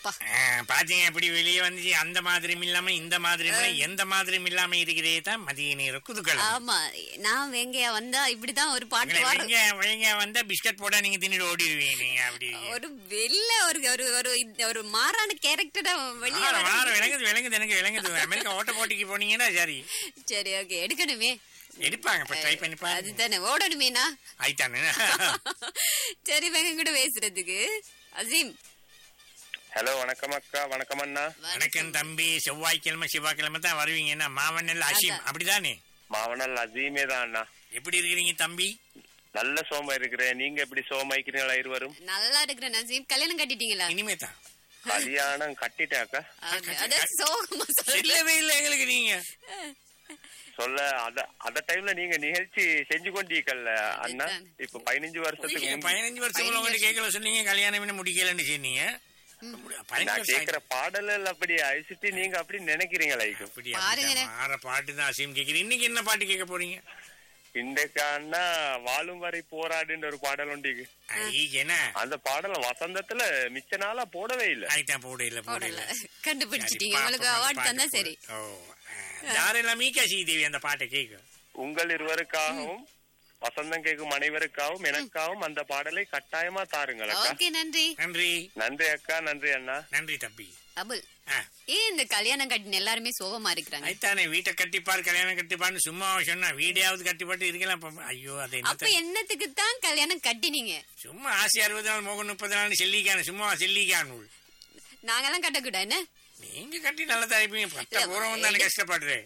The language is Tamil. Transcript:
அப்பா ஆ, பாத்தீங்க இப்படி வெளியே வந்துச்சு அந்த மாதிரியும் இல்லாம இந்த மாதிரியும் இல்ல, எந்த மாதிரியும் இல்லாம இருக்கிறதே தான் மதிய நேர குதுக்கல் ஆமா நான் வெங்கையா வந்தா இப்படிதான் ஒரு பாட்டு வரும் வெங்க வெங்க வந்தா பிஸ்கட் போட நீங்க தின்னுட்டு ஓடிடுவீங்க நீங்க அப்படி ஒரு வெளில ஒரு ஒரு ஒரு இந்த ஒரு மாறான கேரக்டரா வெளியே வார வர வாரம் விளங்குது விளங்குது எனக்கு விளங்குது அமெரிக்கா ஓட்ட போட்டிக்கு போனீங்கன்னா சரி சரி ஓகே எடுக்கணுமே எடுப்பாங்க இப்ப ட்ரை பண்ணி பாருங்க அதுதானே ஓடணுமேனா ஆயிட்டானு சரி வெங்க கூட பேசுறதுக்கு அசீம் ஹலோ வணக்கம் அக்கா வணக்கம் அண்ணா வணக்கம் தம்பி செவ்வாய்க்கிழமை செவ்வாய்க்கிழமை தான் வருவீங்க என்ன மாவனல் அஷிம் அதான். அப்படிதானே மாவனல் அசீமே தான் அண்ணா எப்படி இருக்கிறீங்க தம்பி நல்ல சோமா இருக்கிறேன் நீங்க எப்படி சோமா இருக்கிறீங்களா இருவரும் நல்லா இருக்கிறேன் அசீம் கல்யாணம் கட்டிட்டீங்களா இனிமே தான் கல்யாணம் கட்டிட்டேன் அக்கா அது- அதான் சோகமா சொல்ல செல்லவே இல்லை எங்களுக்கு நீங்க சொல்ல அத அந்த டைம்ல நீங்க நிகழ்ச்சி செஞ்சு கொண்டீங்கல்ல அண்ணா அதுதான். இப்ப பதினஞ்சு வருஷத்துக்கு நீங்க முந்தி- பதினஞ்சு வருஷம் உங்கள்கிட்ட கேட்கல சொன்னீங்க கல்யாணம் இன்னும் முடிக்கலன்னு சொன்னீங்க பதினஞ்சு நான் வருஷம் கேக்குற பாடல் அப்படி அழிச்சிட்டு நீங்க அப்படி நினைக்கிறீங்களா இப்போ அப்படி பாருங்களே. மாற பாட்டு தான் அசீம் கேக்குறீங்க இன்னைக்கு என்ன பாட்டு கேட்க போறீங்க இன்றைக்கானா வாழும் வரை போராடுன்ற ஒரு பாடல் உண்டு ஐ, என்ன அந்த பாடல வசந்தத்துல மிச்ச நாளா போடவே இல்ல ஆயிட்டான் போட இல்ல போட இல்ல போடல கண்டுபிடிச்சிட்டீங்க சரி, உங்களுக்கு பாப்போம், அவார்ட் பாட்டு தந்தா போடு. சரி ஓ யாரெல்லாம் மீகா ஸ்ரீதேவி அந்த பாட்டை கேட்கும் உங்கள் இருவருக்காகவும் வசந்தம் கேட்கும் அனைவருக்காகவும் எனக்காகவும் அந்த பாடலை கட்டாயமா தாருங்கள் அக்கா ஓகே நன்றி நன்றி நன்றி அக்கா நன்றி அண்ணா நன்றி தம்பி அபுல் ஆ, ஏன் இந்த கல்யாணம் கட்டின எல்லாருமே சோகமா இருக்கிறாங்க ஆயிட்டானே வீட்டை கட்டிப்பார் கல்யாணம் கட்டிப்பார்னு சும்மா சொன்னா வீடையாவது கட்டிப்பாட்டு இருக்கலாம் அப்ப- ஐயோ அது அப்ப என்ன என்னத்துக்கு தான் கல்யாணம் கட்டினீங்க சும்மா ஆசை அறுபது நாள் மோகம் முப்பது நாள் செல்லிக்கான சும்மா செல்லிக்கான் நாங்கெல்லாம் கட்டக்கூடாது என்ன நீங்க கட்டி நல்லா தயாரிப்பீங்க பத்த போறவன் தானே கஷ்டப்படுறேன்